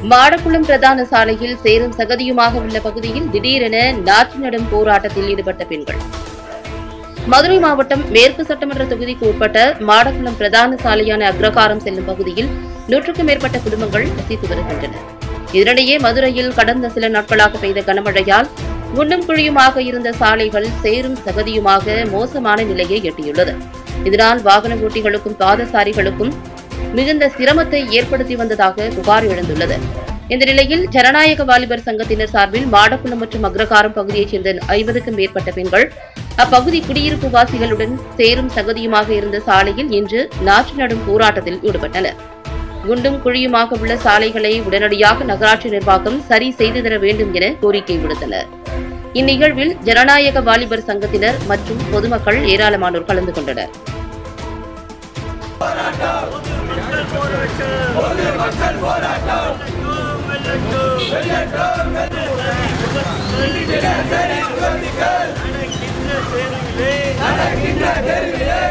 மாடக்குளம் பிரதான சாலையில் சேரும் சகதியுமாக உள்ள பகுதியில் திடீரென நாற்று நடும் போராட்டத்தில் ஈடுபட்ட பெண்கள் மதுரை மாவட்டம் மேற்கு சட்டமன்ற தொகுதிக்கு உட்பட்ட மாடக்குளம் பிரதான சாலையான அக்ரகாரம் செல்லும் பகுதியில் நூற்றுக்கும் மேற்பட்ட குடும்பங்கள் வசித்து வருகின்றன இதனிடையே மதுரையில் கடந்த சில நாட்களாக பெய்த கனமழையால் குண்டும் குழியுமாக இருந்த சாலைகள் சேரும் சகதியுமாக மோசமான நிலையை எட்டியுள்ளது இதனால் வாகன ஓட்டிகளுக்கும் பாதசாரிகளுக்கும் மிகுந்த சிரமத்தை ஏற்படுத்தி வந்ததாக புகார் எழுந்துள்ளது இந்த நிலையில் ஜனநாயக வாலிபர் சங்கத்தினர் சார்பில் மாடக்குளம் மற்றும் அக்ரகாரம் பகுதியைச் சேர்ந்த ஐம்பதுக்கும் மேற்பட்ட பெண்கள் அப்பகுதி குடியிருப்பு வாசிகளுடன் சேரும் சகதியுமாக இருந்த சாலையில் இன்று நாற்று நடும் போராட்டத்தில் ஈடுபட்டனர் குண்டும் குழியுமாக உள்ள சாலைகளை உடனடியாக நகராட்சி நிர்வாகம் சரி செய்து தர வேண்டும் என கோரிக்கை விடுத்தனர் இந்நிகழ்வில் ஜனநாயக வாலிபர் சங்கத்தினர் மற்றும் பொதுமக்கள் ஏராளமானோர் கலந்து கொண்டனர் நடக்கின்ற தெருவிலே